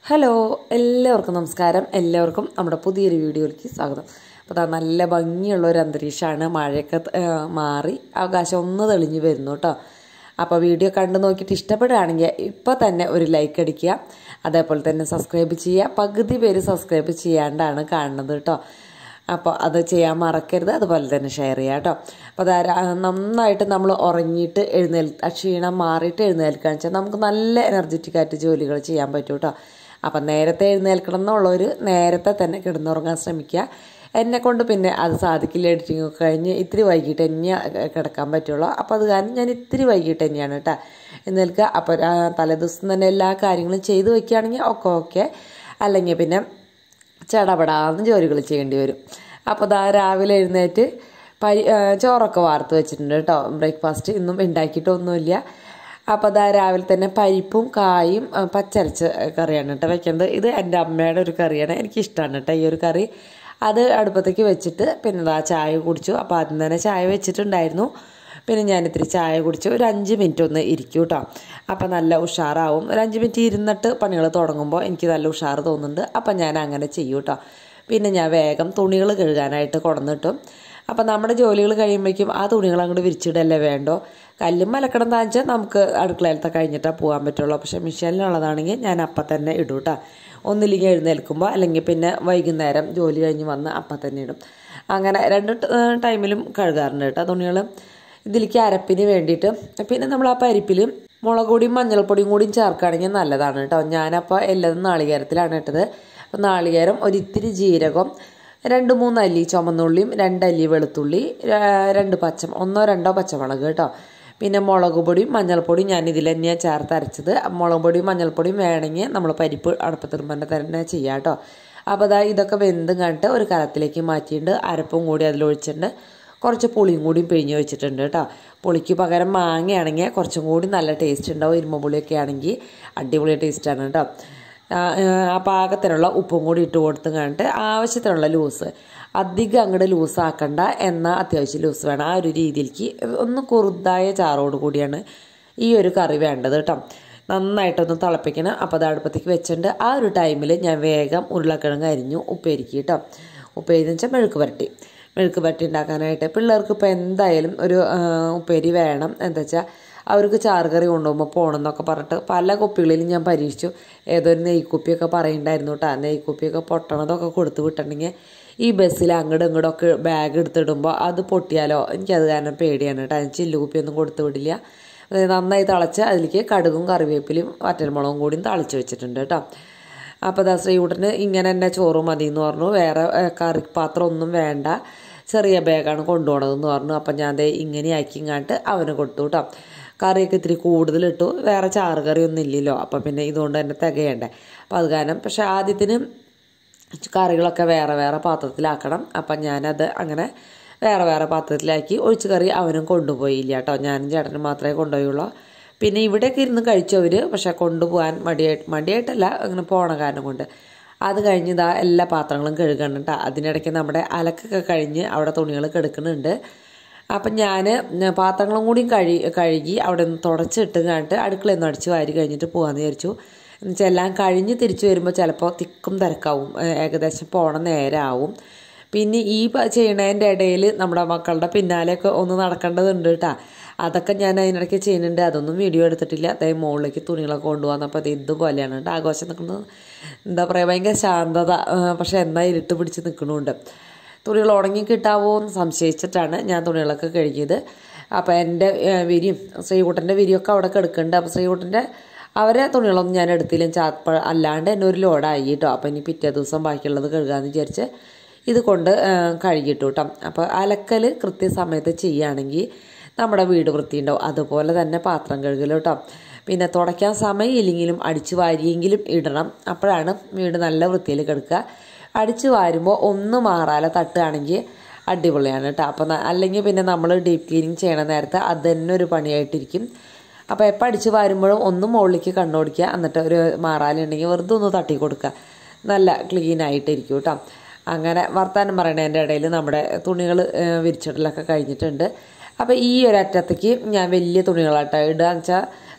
hello എല്ലാവർക്കും നമസ്കാരം എല്ലാവർക്കും നമ്മുടെ പുതിയൊരു വീഡിയോയിലേക്ക് സ്വാഗതം അപ്പോൾ അതാ നല്ല ഭംഗിയുള്ള ഒരു അന്തരീക്ഷമാണ് മഴയൊക്കെ ആ, മാറി ആകാശം ഒന്ന് തെളിഞ്ഞു വരുന്നു കേട്ടോ അപ്പോൾ വീഡിയോ കണ്ടു നോക്കിയിട്ട് ഇഷ്ടപ്പെടുകയാണെങ്കിൽ ഇപ്പോൾ തന്നെ ഒരു ലൈക്ക് അടിക്കുക അതേപോലെ തന്നെ സബ്സ്ക്രൈബ് ചെയ്യുക പകുതി പേര് സബ്സ്ക്രൈബ് ചെയ്യാണ്ടാണ് കാണുന്നത് കേട്ടോ അപ്പോൾ അത് ചെയ്യാൻ മറക്കരുത് അതുപോലെ തന്നെ ഷെയർ ചെയ്യുക കേട്ടോ അപ്പോൾ അത് ആരാ- നന്നായിട്ട് നമ്മൾ ഉറങ്ങിയിട്ട് എഴുന്നേൽ ആ ക്ഷീണം മാറിയിട്ട് എഴുന്നേൽക്കുകയെന്ന് വെച്ചാൽ നമുക്ക് നല്ല എനർജറ്റിക് ആയിട്ട് ജോലികൾ ചെയ്യാൻ പറ്റും കേട്ടോ അപ്പം നേരത്തെ എഴുന്നേൽക്കണം എന്നുള്ളൊരു നേരത്തെ തന്നെ കിടന്നുറങ്ങാൻ ശ്രമിക്കുക എന്നെ കൊണ്ട് പിന്നെ അത് സാധിക്കില്ല എഡിറ്റിംഗ് ഒക്കെ കഴിഞ്ഞ് ഇത്തിരി വൈകിട്ട് തന്നെ കിടക്കാൻ പറ്റുള്ളൂ അപ്പോൾ അത് കാരണം ഞാൻ ഇത്തിരി വൈകിട്ട് തന്നെയാണ് കേട്ടോ എഴുന്നേൽക്കുക അപ്പോൾ തലേദിവസം തന്നെ എല്ലാ കാര്യങ്ങളും ചെയ്തു വെക്കുകയാണെങ്കിൽ ഒക്കെ ഓക്കെ അല്ലെങ്കിൽ പിന്നെ ചടപടാന്ന് ജോലികൾ ചെയ്യേണ്ടി വരും അപ്പോൾ ദാ രാവിലെ എഴുന്നേറ്റ് പരി ആ, ചോറൊക്കെ വാർത്ത് വെച്ചിട്ടുണ്ട് കേട്ടോ ബ്രേക്ക്ഫാസ്റ്റ് ഇന്നും ഉണ്ടാക്കിയിട്ടൊന്നുമില്ല അപ്പോൾ ദാ രാവിലെ തന്നെ പരിപ്പും കായും ആ, പച്ചരച്ച കറിയാണ് കേട്ടോ വെക്കുന്നത് ഇത് എൻ്റെ അമ്മയുടെ ഒരു കറിയാണ് എനിക്കിഷ്ടമാണ് കേട്ടോ ഈ ഒരു കറി അത് അടുപ്പത്തേക്ക് വെച്ചിട്ട് പിന്നെ ദാ ചായ കുടിച്ചു അപ്പോൾ ആദ്യം തന്നെ ചായ വെച്ചിട്ടുണ്ടായിരുന്നു പിന്നെ ഞാൻ ഇത്തിരി ചായ കുടിച്ച് ഒരു അഞ്ച് മിനിറ്റ് ഒന്ന് ഇരിക്കും കേട്ടോ അപ്പം നല്ല ഉഷാറാവും ഒരു അഞ്ച് മിനിറ്റ് ഇരുന്നിട്ട് പണികൾ തുടങ്ങുമ്പോൾ എനിക്ക് നല്ല ഉഷാറ് തോന്നുന്നുണ്ട് അപ്പം ഞാൻ അങ്ങനെ ചെയ്യും കേട്ടോ പിന്നെ ഞാൻ വേഗം തുണികൾ കഴുകാനായിട്ട് കൊടന്നിട്ടും അപ്പം നമ്മുടെ ജോലികൾ കഴിയുമ്പോഴേക്കും ആ തുണികൾ അങ്ങോട്ട് വിരിച്ചിടല്ലേ വേണ്ടോ കല്ലും മലക്കണം താഴ്ചാൽ നമുക്ക് അടുക്കളയിലത്തെ കഴിഞ്ഞിട്ടേ പോകാൻ പറ്റുള്ളൂ പക്ഷേ മെഷീനിലുള്ളതാണെങ്കിൽ ഞാൻ അപ്പം തന്നെ ഇടും കേട്ടോ ഒന്നില്ലെങ്കിൽ എഴുന്നേൽക്കുമ്പോൾ അല്ലെങ്കിൽ പിന്നെ വൈകുന്നേരം ജോലി കഴിഞ്ഞ് വന്ന് അപ്പം തന്നെ ഇടും അങ്ങനെ രണ്ട് ട- ടൈമിലും കഴുകാറുണ്ട് കേട്ടോ തുണികൾ ഇതിലേക്ക് അരപ്പിന് വേണ്ടിയിട്ട് പിന്നെ നമ്മൾ ആ പരിപ്പിൽ മുളക് പൊടിയും മഞ്ഞൾപ്പൊടിയും കൂടിയും ചേർക്കുകയാണെങ്കിൽ നല്ലതാണ് കേട്ടോ ഞാനപ്പോൾ എല്ലാതും നാളികേരത്തിലാണ് ഇട്ടത് അപ്പോൾ നാളികേരം ഒരിത്തിരി ജീരകം രണ്ട് മൂന്ന് അല്ലി ചുമന്നുള്ളിയും രണ്ടല്ലി വെളുത്തുള്ളി ര- രണ്ട് പച്ച ഒന്നോ രണ്ടോ പച്ചമുളക് കേട്ടോ പിന്നെ മുളക് പൊടിയും മഞ്ഞൾപ്പൊടിയും ഞാൻ ഇതിൽ തന്നെയാണ് ചേർത്ത് അരച്ചത് മുളക് പൊടിയും മഞ്ഞൾപ്പൊടിയും വേണമെങ്കിൽ നമ്മൾ പരിപ്പ് അടുപ്പത്തിരുമ്പന്നെ തന്നെ ചെയ്യാം കേട്ടോ അപ്പോൾ അതാ ഇതൊക്കെ വെന്തും കണ്ടിട്ട് ഒരു കലത്തിലേക്ക് മാറ്റിയിട്ടുണ്ട് അരപ്പും കൂടി അതിലൊഴിച്ചിട്ടുണ്ട് കുറച്ച് പുളിയും കൂടിയും പിഴിഞ്ഞ് വെച്ചിട്ടുണ്ട് കേട്ടോ പുളിക്ക് പകരം മാങ്ങയാണെങ്കിൽ കുറച്ചും കൂടി നല്ല ടേസ്റ്റ് ഉണ്ടാവും ഇരുമ്പ പുളിയൊക്കെ ആണെങ്കിൽ അടിപൊളി ടേസ്റ്റാണ് കേട്ടോ ആ, ആ പാകത്തിനുള്ള ഉപ്പും കൂടി ഇട്ട് കൊടുത്തും കണ്ടിട്ട് ആവശ്യത്തിനുള്ള ലൂസ് അധികം അങ്ങോട്ട് ലൂസ് ആക്കണ്ട എന്നാൽ അത്യാവശ്യം ലൂസ് വേണം ആ ഒരു രീതിയിലേക്ക് ഒന്ന് കുറുതായ ചാറോട് കൂടിയാണ് ഈ ഒരു കറി വേണ്ടത് കേട്ടോ നന്നായിട്ടൊന്ന് തിളപ്പിക്കണം അപ്പോൾ അത് അടുപ്പത്തേക്ക് വെച്ചിട്ടുണ്ട് ആ ഒരു ടൈമിൽ ഞാൻ വേഗം ഉരുളക്കിഴങ്ങ് അരിഞ്ഞു ഉപ്പേരിക്ക് കേട്ടോ ഉപ്പേരി എന്ന് വെച്ചാൽ മെഴുക്ക് പുരട്ടി മെഴുക്ക് പുരട്ടി ഉണ്ടാക്കാനായിട്ട് പിള്ളേർക്ക് ഇപ്പോൾ എന്തായാലും ഒരു ആ, ഉപ്പേരി വേണം എന്താ വെച്ചാൽ അവർക്ക് ചാറുകറി കൊണ്ടുപോകുമ്പോൾ പോകണം എന്നൊക്കെ പറഞ്ഞിട്ട് പല കുപ്പികളിലും ഞാൻ പരീക്ഷിച്ചു ഏതൊരു നെയ്ക്കുപ്പിയൊക്കെ പറയുണ്ടായിരുന്നു കേട്ടോ നെയ്ക്കുപ്പിയൊക്കെ പൊട്ടണതൊക്കെ കൊടുത്തു വിട്ടിട്ടുണ്ടെങ്കിൽ ഈ ബസ്സിൽ അങ്ങോട്ടും ഇങ്ങോട്ടും ഒക്കെ ബാഗ് എടുത്തിടുമ്പോൾ അത് പൊട്ടിയാലോ എനിക്കത് കാരണം പേടിയാണ് കേട്ടോ ഞാൻ ചില്ലുകുപ്പിയൊന്നും കൊടുത്തു വിടില്ല അത് നന്നായി തിളച്ച് അതിലേക്ക് കടുകും കറിവേപ്പിലയും വറ്റൽമുളകും കൂടിയും തളിച്ച് വെച്ചിട്ടുണ്ട് കേട്ടോ അപ്പോൾ ദാ ശ്രീകുട്ടന് ഇങ്ങനെ തന്നെ ചോറ് മതി എന്ന് പറഞ്ഞു വേറെ ഏ, കറി പാത്രം ഒന്നും വേണ്ട ചെറിയ ബാഗാണ് കൊണ്ടുപോകണതെന്ന് പറഞ്ഞു അപ്പം ഞാൻ ദേ ഇങ്ങനെ ആക്കി ഇങ്ങാട്ട് അവന് കൊടുത്തു കേട്ടോ കറിയൊക്കെ ഇത്തിരി കൂടുതലിട്ടു വേറെ ചാറ് കറി ഒന്നും ഇല്ലല്ലോ അപ്പം പിന്നെ ഇതുകൊണ്ട് തന്നെ തികയണ്ടേ അപ്പം അത് കാരണം പക്ഷെ ആദ്യത്തിന് കറികളൊക്കെ വേറെ വേറെ പാത്രത്തിലാക്കണം അപ്പം ഞാനത് അങ്ങനെ വേറെ വേറെ പാത്രത്തിലാക്കി ഒഴിച്ച് കറി അവനും കൊണ്ടുപോയില്ല കേട്ടോ ഞാനും ചേട്ടനും മാത്രമേ കൊണ്ടുപോയുള്ളൂ പിന്നെ ഇവിടെയൊക്കെ ഇരുന്ന് കഴിച്ചവർ പക്ഷെ കൊണ്ടുപോകാൻ മടിയായിട്ട് മടിയായിട്ടല്ല അങ്ങനെ പോണ കാരണം കൊണ്ട് അത് കഴിഞ്ഞ് ഇതാ എല്ലാ പാത്രങ്ങളും കഴുകണം കേട്ടോ അതിനിടയ്ക്ക് നമ്മുടെ അലക്കൊക്കെ കഴിഞ്ഞ് അവിടെ തുണികൾ കെടുക്കുന്നുണ്ട് അപ്പം ഞാൻ പാത്രങ്ങളും കൂടി കഴി കഴുകി അവിടെ നിന്ന് തുടച്ചിട്ട് കണ്ടിട്ട് അടുക്കളയിൽ നിന്ന് അടിച്ച് വാരി കഴിഞ്ഞിട്ട് പോകാമെന്ന് വിചാരിച്ചു എന്നുവെച്ചാൽ എല്ലാം കഴിഞ്ഞ് തിരിച്ചു വരുമ്പോൾ ചിലപ്പോൾ തിക്കും തിരക്കാവും ഏ, ഏകദേശം പോണ നേരമാവും പിന്നെ ഈ പ- ചെയ്യണതിൻ്റെ ഇടയിൽ നമ്മുടെ മക്കളുടെ പിന്നാലെയൊക്കെ ഒന്ന് നടക്കേണ്ടതുണ്ട് കേട്ടോ അതൊക്കെ ഞാൻ അതിനിടയ്ക്ക് ചെയ്യുന്നുണ്ട് അതൊന്നും വീഡിയോ എടുത്തിട്ടില്ല അതേ മുകളിലേക്ക് തുണികളൊക്കെ കൊണ്ടുപോകുന്നപ്പോൾ അത് ഇതുപോലെയാണ് കേട്ടോ ആഘോഷം നിൽക്കുന്നത് എന്താ പറയുക ഭയങ്കര ശാന്തത ആ, പക്ഷെ എന്നാൽ ഇരുട്ട് പിടിച്ച് നിൽക്കണമുണ്ട് തുണികൾ ഉണങ്ങി കിട്ടാവോ എന്ന് സംശയിച്ചിട്ടാണ് ഞാൻ തുണികളൊക്കെ കഴുകിയത് അപ്പോൾ എൻ്റെ ഏഹ്, വിരിയും ശ്രീകുട്ടൻ്റെ വിരിയൊക്കെ അവിടെ കിടക്കുന്നുണ്ട് അപ്പോൾ ശ്രീകുട്ടൻ്റെ അവരെ തുണികളൊന്നും ഞാൻ എടുത്തില്ല ചാപ്പ അല്ലാണ്ട് എന്നെ ഒരു ലോഡായി കേട്ടോ അപ്പോൾ ഇനി പിറ്റേ ദിവസം ബാക്കിയുള്ളത് കഴുകാമെന്ന് വിചാരിച്ച് ഇത് കൊണ്ട് ഏഹ്, കഴുകിയിട്ടു കേട്ടോ അപ്പോൾ അലക്കൽ കൃത്യസമയത്ത് ചെയ്യുകയാണെങ്കിൽ നമ്മുടെ വീട് വൃത്തിയുണ്ടാവും അതുപോലെ തന്നെ പാത്രം കഴുകൽ കേട്ടോ പിന്നെ തുടയ്ക്കാൻ സമയമില്ലെങ്കിലും അടിച്ചു വാരിയെങ്കിലും ഇടണം അപ്പോഴാണ് വീട് നല്ല വൃത്തിയിൽ കിടക്കുക അടിച്ചു വാരുമ്പോൾ ഒന്ന് മാറാതെ തട്ടുകയാണെങ്കിൽ അടിപൊളിയാണ് കേട്ടോ അപ്പം അല്ലെങ്കിൽ പിന്നെ നമ്മൾ ഡീപ്പ് ക്ലീനിങ് ചെയ്യണ നേരത്തെ അത് തന്നെ ഒരു പണിയായിട്ടിരിക്കും അപ്പോൾ എപ്പോൾ അടിച്ചു വാരുമ്പോഴും ഒന്ന് മുകളിലേക്ക് കണ്ണോടിക്കുക എന്നിട്ട് ഒരു മാറാലുണ്ടെങ്കിൽ വെറുതെ ഒന്ന് തട്ടി കൊടുക്കുക നല്ല ക്ലീൻ ആയിട്ടിരിക്കും കേട്ടോ അങ്ങനെ വർത്താനം പറയണതിൻ്റെ ഇടയിൽ നമ്മുടെ തുണികൾ വിരിച്ചിടലൊക്കെ കഴിഞ്ഞിട്ടുണ്ട് അപ്പോൾ ഈ ഒരു അറ്റത്തേക്ക് ഞാൻ വലിയ തുണികളാട്ടോ ഇടുക എന്ന് വെച്ചാൽ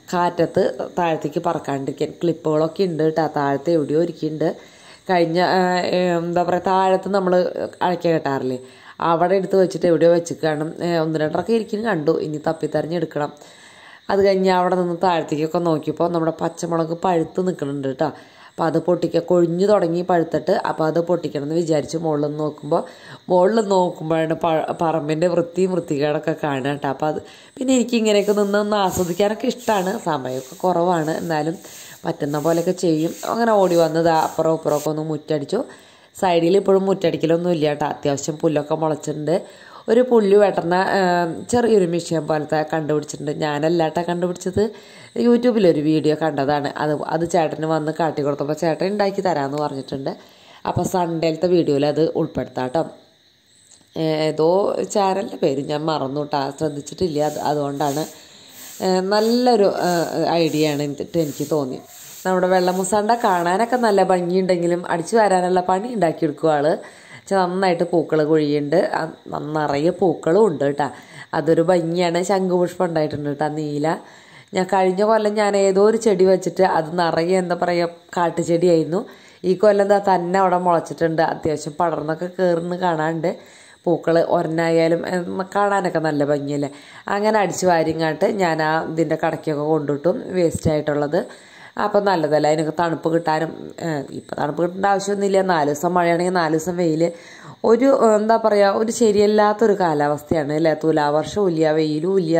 കാറ്റത്ത് താഴത്തേക്ക് പറക്കാണ്ടിരിക്കാൻ ക്ലിപ്പുകളൊക്കെ ഉണ്ട് കേട്ടോ താഴത്തെ എവിടെയോ ഇരിക്കുന്നുണ്ട് കഴിഞ്ഞ ആ, ഏ, എന്താ പറയുക താഴത്ത് നമ്മൾ അഴയ്ക്ക കെട്ടാറില്ലേ അവിടെ എടുത്ത് വെച്ചിട്ട് എവിടെയോ വെച്ചിട്ട് ഒന്ന് രണ്ടരൊക്കെ ഇരിക്കുന്നു കണ്ടു ഇനി തപ്പിത്തെറിഞ്ഞെടുക്കണം അത് കഴിഞ്ഞ് അവിടെ നിന്ന് താഴത്തേക്കൊക്കെ നോക്കിയപ്പോൾ നമ്മുടെ പച്ചമുളക് പഴുത്ത് നിൽക്കുന്നുണ്ട് കേട്ടോ അപ്പോൾ അത് പൊട്ടിക്കുക കൊഴിഞ്ഞു തുടങ്ങി പഴുത്തിട്ട് അപ്പോൾ അത് പൊട്ടിക്കണം എന്ന് വിചാരിച്ച് മുകളിൽ നിന്ന് നോക്കുമ്പോൾ മുകളിൽ നോക്കുമ്പോഴാണ് പ പറമ്പിൻ്റെ വൃത്തിയും വൃത്തികേടൊക്കെ കാണുക കേട്ടോ അപ്പോൾ അത് പിന്നെ എനിക്ക് ഇങ്ങനെയൊക്കെ നിന്ന് ഒന്ന് ആസ്വദിക്കാനൊക്കെ ഇഷ്ടമാണ് സമയമൊക്കെ കുറവാണ് എന്നാലും പറ്റുന്ന പോലെയൊക്കെ ചെയ്യും അങ്ങനെ ഓടി വന്നത് അപ്പുറം ഇപ്പുറമൊക്കെ ഒന്ന് മുറ്റടിച്ചു സൈഡിൽ ഇപ്പോഴും മുറ്റടിക്കലൊന്നും ഇല്ല കേട്ടോ അത്യാവശ്യം പുല്ലൊക്കെ മുളച്ചിട്ടുണ്ട് ഒരു പുല്ല് വെട്ടുന്ന ആ, ചെറിയൊരു മിഷ്യൻ പോലത്തെ കണ്ടുപിടിച്ചിട്ടുണ്ട് ഞാനല്ല കേട്ടോ കണ്ടുപിടിച്ചത് യൂട്യൂബിലൊരു വീഡിയോ കണ്ടതാണ് അത് അത് ചേട്ടന് വന്ന് കാട്ടി കൊടുത്തപ്പോൾ ചേട്ടൻ ഉണ്ടാക്കി തരാമെന്ന് പറഞ്ഞിട്ടുണ്ട് അപ്പോൾ സൺഡേലത്തെ വീഡിയോയിൽ അത് ഉൾപ്പെടുത്താം കേട്ടോ ഏതോ ചാനലിൻ്റെ പേര് ഞാൻ മറന്നു കേട്ടോ ശ്രദ്ധിച്ചിട്ടില്ല അത് അതുകൊണ്ടാണ് ഏഹ് നല്ലൊരു ഐഡിയ ആണ് എന്നിട്ട് എനിക്ക് തോന്നി നമ്മുടെ വെള്ളമുസാണ്ട കാണാനൊക്കെ നല്ല ഭംഗിയുണ്ടെങ്കിലും അടിച്ചു വരാനുള്ള പണി ഉണ്ടാക്കിയെടുക്കും ആള് പക്ഷെ നന്നായിട്ട് പൂക്കൾ കൊഴിയുണ്ട് ആ- നിറയെ പൂക്കളും ഉണ്ട് കേട്ടോ അതൊരു ഭംഗിയാണ് ശംഖുപുഷ്പം ഉണ്ടായിട്ടുണ്ട് കേട്ടോ നീല ഞാൻ കഴിഞ്ഞ കൊല്ലം ഞാൻ ഏതോ ഒരു ചെടി വെച്ചിട്ട് അത് നിറയെ എന്താ പറയുക കാട്ടുചെടിയായിരുന്നു ഈ കൊല്ലം എന്താ തന്നെ അവിടെ മുളച്ചിട്ടുണ്ട് അത്യാവശ്യം പടർന്നൊക്കെ കയറുന്ന കാണാണ്ട് പൂക്കൾ ഒരെണ്ണായാലും ഏഹ്, കാണാനൊക്കെ നല്ല ഭംഗിയല്ലേ അങ്ങനെ അടിച്ചു വാരിങ്ങാട്ട് ഞാൻ ആ ഇതിൻ്റെ കടയ്ക്കൊക്കെ കൊണ്ടിട്ടും വേസ്റ്റ് ആയിട്ടുള്ളത് അപ്പോൾ നല്ലതല്ല അതിനൊക്കെ തണുപ്പ് കിട്ടാനും ഇപ്പം തണുപ്പ് കിട്ടേണ്ട ആവശ്യമൊന്നുമില്ല നാല് ദിവസം മഴയാണെങ്കിൽ നാല് ദിവസം വെയിൽ ഒരു ഏഹ്, എന്താ പറയുക ഒരു ശരിയല്ലാത്തൊരു കാലാവസ്ഥയാണ് അല്ലേ തുലാവർഷവും ഇല്ല വെയിലും ഇല്ല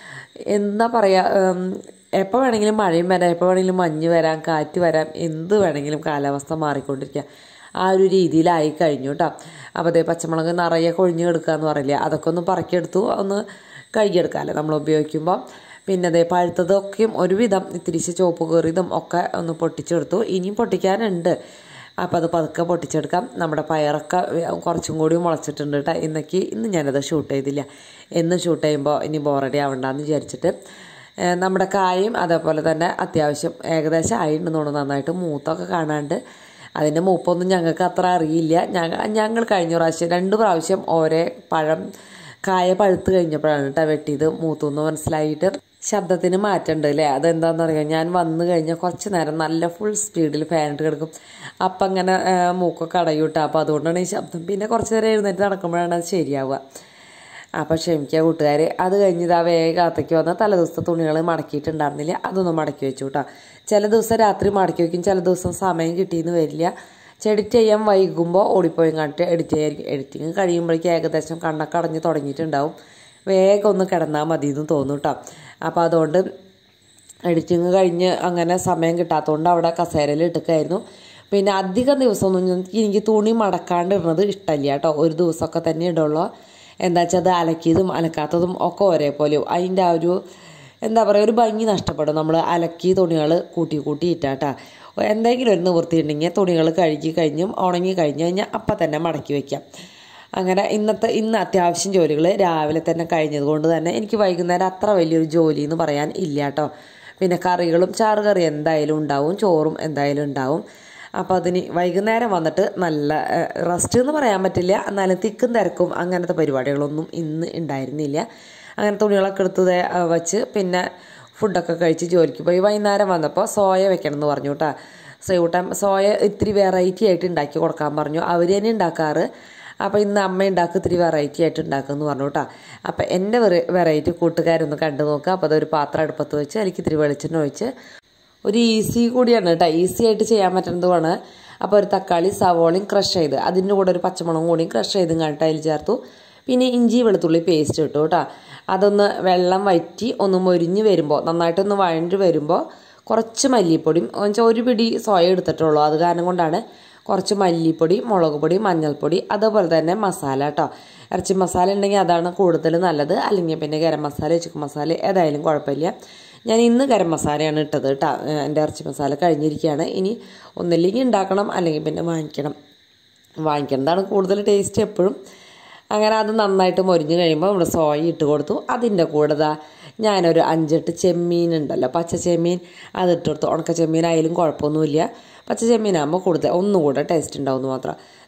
എന്താ പറയുക എപ്പോൾ വേണമെങ്കിലും മഴയും വരാം എപ്പോൾ വേണമെങ്കിലും മഞ്ഞ് വരാം കാറ്റ് വരാം എന്ത് വേണമെങ്കിലും കാലാവസ്ഥ മാറിക്കൊണ്ടിരിക്കുക ആ ഒരു രീതിയിലായി കഴിഞ്ഞു കേട്ടോ അപ്പോൾ അതേ പച്ചമുളക് നിറയെ കൊഴിഞ്ഞ് കിടക്കുക എന്ന് പറയില്ല അതൊക്കെ ഒന്ന് പറക്കിയെടുത്തു ഒന്ന് കഴുകിയെടുക്കാമല്ലോ നമ്മൾ ഉപയോഗിക്കുമ്പോൾ പിന്നെ അതേ പഴുത്തതൊക്കെയും ഒരുവിധം ഇത്തിരിശ് ചുവപ്പ് കയറിയതും ഒക്കെ ഒന്ന് പൊട്ടിച്ചെടുത്തു ഇനിയും പൊട്ടിക്കാനുണ്ട് അപ്പോൾ അത് പതുക്കെ പൊട്ടിച്ചെടുക്കാം നമ്മുടെ പയറൊക്കെ കുറച്ചും കൂടി മുളച്ചിട്ടുണ്ട് കേട്ടോ ഇന്നേക്ക് ഇന്ന് ഞാനത് ഷൂട്ട് ചെയ്തില്ല എന്ന് ഷൂട്ട് ചെയ്യുമ്പോൾ ഇനി ബോറടി ആവണ്ടെന്ന് വിചാരിച്ചിട്ട് ഏഹ് നമ്മുടെ കായും അതേപോലെ തന്നെ അത്യാവശ്യം ഏകദേശം ആയിട്ടുണ്ടെന്ന് തോന്നുന്നു നന്നായിട്ട് മൂത്തൊക്കെ കാണാണ്ട് അതിൻ്റെ മൂപ്പൊന്നും ഞങ്ങൾക്ക് അത്ര അറിയില്ല ഞങ്ങൾ ഞങ്ങൾ കഴിഞ്ഞ പ്രാവശ്യം രണ്ട് പ്രാവശ്യം ഓരോ പഴം കായ പഴുത്ത് കഴിഞ്ഞപ്പോഴാണ് കേട്ടോ വെട്ടിയത് മൂത്തു എന്ന് മനസ്സിലായിട്ട് ശബ്ദത്തിന് മാറ്റമുണ്ട് അല്ലേ അതെന്താണെന്ന് അറിയാം ഞാൻ വന്നു കഴിഞ്ഞാൽ കുറച്ച് നേരം നല്ല ഫുൾ സ്പീഡിൽ ഫാനിട്ട് കിടക്കും അപ്പം അങ്ങനെ ആ, മൂക്കൊക്കെ അടയും കേട്ടോ അപ്പോൾ അതുകൊണ്ടാണ് ഈ ശബ്ദം പിന്നെ കുറച്ച് നേരം എഴുന്നേറ്റ് നടക്കുമ്പോഴാണ് അത് ശരിയാവുക അപ്പോൾ ക്ഷമിക്കുക കൂട്ടുകാർ അത് കഴിഞ്ഞ് ഇതാ വേഗത്തേക്ക് വന്ന തലേദിവസത്തെ തുണികൾ മടക്കിയിട്ടുണ്ടായിരുന്നില്ല അതൊന്നും മടക്കി വെച്ചു കേട്ടോ ചില ദിവസം രാത്രി മടക്കി വെക്കും ചില ദിവസം സമയം കിട്ടിയെന്ന് വരില്ല എഡിറ്റ് ചെയ്യാൻ വൈകുമ്പോൾ ഓടിപ്പോയി കണ്ടിട്ട് എഡിറ്റ് ചെയ്യാൻ എഡിറ്റിങ് കഴിയുമ്പോഴേക്കും ഏകദേശം കണ്ണൊക്കെ അടഞ്ഞ് തുടങ്ങിയിട്ടുണ്ടാവും വേഗം ഒന്ന് കിടന്നാൽ മതി എന്ന് തോന്നും കേട്ടോ അപ്പോൾ അതുകൊണ്ട് എഡിറ്റിങ് കഴിഞ്ഞ് അങ്ങനെ സമയം കിട്ടാത്തതുകൊണ്ട് അവിടെ കസേരയിൽ ഇട്ടൊക്കെയായിരുന്നു പിന്നെ അധികം ദിവസമൊന്നും ഞാൻ- എനിക്ക് തുണി മടക്കാണ്ട് ഇടുന്നത് ഇഷ്ടമല്ല കേട്ടോ ഒരു ദിവസമൊക്കെ തന്നെ ഇടുള്ളൂ എന്താ വെച്ചാൽ അത് അലക്കിയതും അലക്കാത്തതും ഒക്കെ ഒരേപോലെയും അതിൻ്റെ ആ ഒരു എന്താ പറയുക ഒരു ഭംഗി നഷ്ടപ്പെടും നമ്മൾ അലക്കി തുണികൾ കൂട്ടി കൂട്ടി ഇട്ടാട്ടാ എന്തെങ്കിലും ഒരു നിവൃത്തി ഉണ്ടെങ്കിൽ തുണികൾ കഴുകി കഴിഞ്ഞും ഉണങ്ങി കഴിഞ്ഞ് കഴിഞ്ഞാൽ അപ്പം തന്നെ മടക്കി വയ്ക്കാം അങ്ങനെ ഇന്നത്തെ ഇന്ന് അത്യാവശ്യം ജോലികൾ രാവിലെ തന്നെ കഴിഞ്ഞത് കൊണ്ട് തന്നെ എനിക്ക് വൈകുന്നേരം അത്ര വലിയൊരു ജോലി എന്ന് പറയാൻ ഇല്ല കേട്ടോ പിന്നെ കറികളും ചാറ് കറി എന്തായാലും ഉണ്ടാവും ചോറും എന്തായാലും ഉണ്ടാവും അപ്പോൾ അതിന് വൈകുന്നേരം വന്നിട്ട് നല്ല റെസ്റ്റ് എന്ന് പറയാൻ പറ്റില്ല എന്നാലും തിക്കും തിരക്കും അങ്ങനത്തെ പരിപാടികളൊന്നും ഇന്ന് ഉണ്ടായിരുന്നില്ല അങ്ങനെ തുണികളൊക്കെ എടുത്ത് ദേ, ആ, വച്ച് പിന്നെ ഫുഡൊക്കെ കഴിച്ച് ജോലിക്ക് പോയി വൈകുന്നേരം വന്നപ്പോൾ സോയ വെക്കണം എന്ന് പറഞ്ഞു കേട്ടോ സേവൂട്ടൻ സോയ ഇത്തിരി വെറൈറ്റി ആയിട്ട് ഉണ്ടാക്കി കൊടുക്കാൻ പറഞ്ഞു അവർ തന്നെ ഉണ്ടാക്കാറ് അപ്പോൾ ഇന്ന് അമ്മ ഉണ്ടാക്കി ഇത്തിരി വെറൈറ്റി ആയിട്ട് ഉണ്ടാക്കുമെന്ന് പറഞ്ഞു കേട്ടോ അപ്പോൾ എൻ്റെ വെറൈറ്റി കൂട്ടുകാരൊന്ന് കണ്ടു നോക്കുക അപ്പോൾ അതൊരു പാത്രം അടുപ്പത്ത് വെച്ച് അതിലേക്ക് ഇത്തിരി വെളിച്ചെണ്ണ ഒഴിച്ച് ഒരു ഈസി കൂടിയാണ് കേട്ടോ ഈസി ആയിട്ട് ചെയ്യാൻ പറ്റുന്നതുമാണ് അപ്പോൾ ഒരു തക്കാളി സവോളയും ക്രഷ് ചെയ്ത് അതിൻ്റെ കൂടെ ഒരു പച്ചമുളകും കൂടിയും ക്രഷ് ചെയ്തും കണ്ടിട്ട് അതിൽ ചേർത്തു പിന്നെ ഇഞ്ചി വെളുത്തുള്ളി പേസ്റ്റ് ഇട്ടു കേട്ടോ അതൊന്ന് വെള്ളം വറ്റി ഒന്ന് മൊരിഞ്ഞ് വരുമ്പോൾ നന്നായിട്ടൊന്ന് വഴണ്ട് വരുമ്പോൾ കുറച്ച് മല്ലിപ്പൊടിയും എന്നുവെച്ചാൽ ഒരു പിടി സോയ എടുത്തിട്ടുള്ളൂ അത് കാരണം കൊണ്ടാണ് കുറച്ച് മല്ലിപ്പൊടി മുളക് പൊടി മഞ്ഞൾപ്പൊടി അതുപോലെ തന്നെ മസാല കേട്ടോ ഇറച്ചി മസാല ഉണ്ടെങ്കിൽ അതാണ് കൂടുതൽ നല്ലത് അല്ലെങ്കിൽ പിന്നെ ഗരം മസാല ചിക്കൻ മസാല ഏതായാലും കുഴപ്പമില്ല ഞാൻ ഇന്ന് ഗരം മസാലയാണ് ഇട്ടത് കേട്ടോ എൻ്റെ ഇറച്ചി മസാല കഴിഞ്ഞിരിക്കുകയാണ് ഇനി ഒന്നില്ലെങ്കിൽ ഉണ്ടാക്കണം അല്ലെങ്കിൽ പിന്നെ വാങ്ങിക്കണം വാങ്ങിക്കുന്നതാണ് കൂടുതൽ ടേസ്റ്റ് എപ്പോഴും അങ്ങനെ അത് നന്നായിട്ട് മൊരിഞ്ഞ് കഴിയുമ്പോൾ നമ്മൾ സോയ ഇട്ട് കൊടുത്തു അതിൻ്റെ കൂടെ ദാ ഞാനൊരു അഞ്ചെട്ട് ചെമ്മീൻ ഉണ്ടല്ലോ പച്ച ചെമ്മീൻ അത് ഇട്ട് കൊടുത്തു ഉണക്ക ചെമ്മീൻ ആയാലും കുഴപ്പമൊന്നുമില്ല പച്ച ചെമ്മീനാകുമ്പോൾ കൂടുതൽ ഒന്നും കൂടെ ടേസ്റ്റ് ഉണ്ടാവുമെന്ന് മാത്രം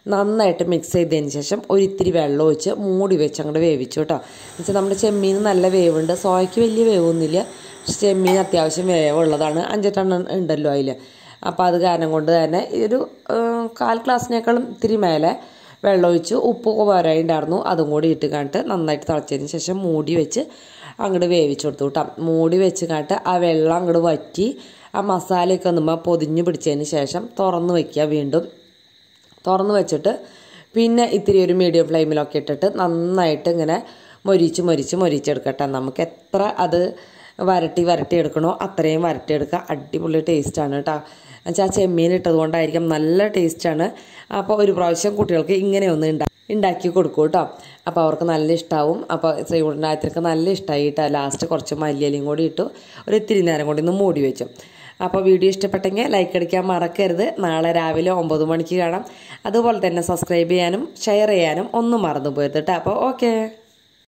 നന്നായിട്ട് മിക്സ് ചെയ്തതിന് ശേഷം ഒരിത്തിരി വെള്ളം ഒഴിച്ച് മൂടി വെച്ച് അങ്ങോട്ട് വേവിച്ചു കേട്ടോ എന്നുവെച്ചാൽ നമ്മുടെ ചെമ്മീൻ നല്ല വേവുണ്ട് സോയ്ക്ക് വലിയ വേവൊന്നുമില്ല പക്ഷെ ചെമ്മീൻ അത്യാവശ്യം വേവുള്ളതാണ് അഞ്ചെട്ടെണ്ണം ഉണ്ടല്ലോ അതിൽ അപ്പോൾ അത് കാരണം കൊണ്ട് തന്നെ ഒരു കാൽ ഗ്ലാസ്സിനേക്കാളും ഇത്തിരി മേലെ വെള്ളമൊഴിച്ച് ഉപ്പ് പോരായിട്ടുണ്ടായിരുന്നു അതും കൂടി ഇട്ട് കാണിട്ട് നന്നായിട്ട് തിളച്ചതിന് ശേഷം മൂടി വെച്ച് അങ്ങോട്ട് വേവിച്ച് കൊടുത്തു കേട്ടോ മൂടി വെച്ച് കാണിട്ട് ആ വെള്ളം അങ്ങോട്ട് വറ്റി ആ മസാലയൊക്കെ ഒന്നുമ്പോൾ പൊതിഞ്ഞ് പിടിച്ചതിന് ശേഷം തുറന്ന് വയ്ക്കുക വീണ്ടും തുറന്ന് വെച്ചിട്ട് പിന്നെ ഇത്തിരി ഒരു മീഡിയം ഫ്ലെയിമിലൊക്കെ ഇട്ടിട്ട് നന്നായിട്ട് ഇങ്ങനെ മൊരിച്ച് മൊരിച്ച് മൊരിച്ചെടുക്കട്ടെ നമുക്ക് എത്ര അത് വരട്ടി വരട്ടി എടുക്കണോ അത്രയും വരട്ടി എടുക്കുക അടിപൊളി ടേസ്റ്റാണ് കേട്ടോ എന്നുവെച്ചാൽ ആ ചെമ്മീൻ ഇട്ടത് കൊണ്ടായിരിക്കും നല്ല ടേസ്റ്റാണ് അപ്പോൾ ഒരു പ്രാവശ്യം കുട്ടികൾക്ക് ഇങ്ങനെ ഒന്ന് ഉണ്ടാ ഉണ്ടാക്കി കൊടുക്കും കേട്ടോ അപ്പോൾ അവർക്ക് നല്ല ഇഷ്ടമാവും അപ്പോൾ ശ്രീകുട്ടനായത്തിനൊക്കെ നല്ല ഇഷ്ടമായി കേട്ടോ ലാസ്റ്റ് കുറച്ച് മല്ലിയലയും കൂടി ഇട്ടു ഒരു ഇത്തിരി നേരം കൂടി ഒന്ന് മൂടി വെച്ചു അപ്പോൾ വീഡിയോ ഇഷ്ടപ്പെട്ടെങ്കിൽ ലൈക്ക് അടിക്കാൻ മറക്കരുത് നാളെ രാവിലെ ഒമ്പത് മണിക്ക് കാണാം അതുപോലെ തന്നെ സബ്സ്ക്രൈബ് ചെയ്യാനും ഷെയർ ചെയ്യാനും ഒന്നും മറന്നു പോയത് കേട്ടോ അപ്പോൾ ഓക്കേ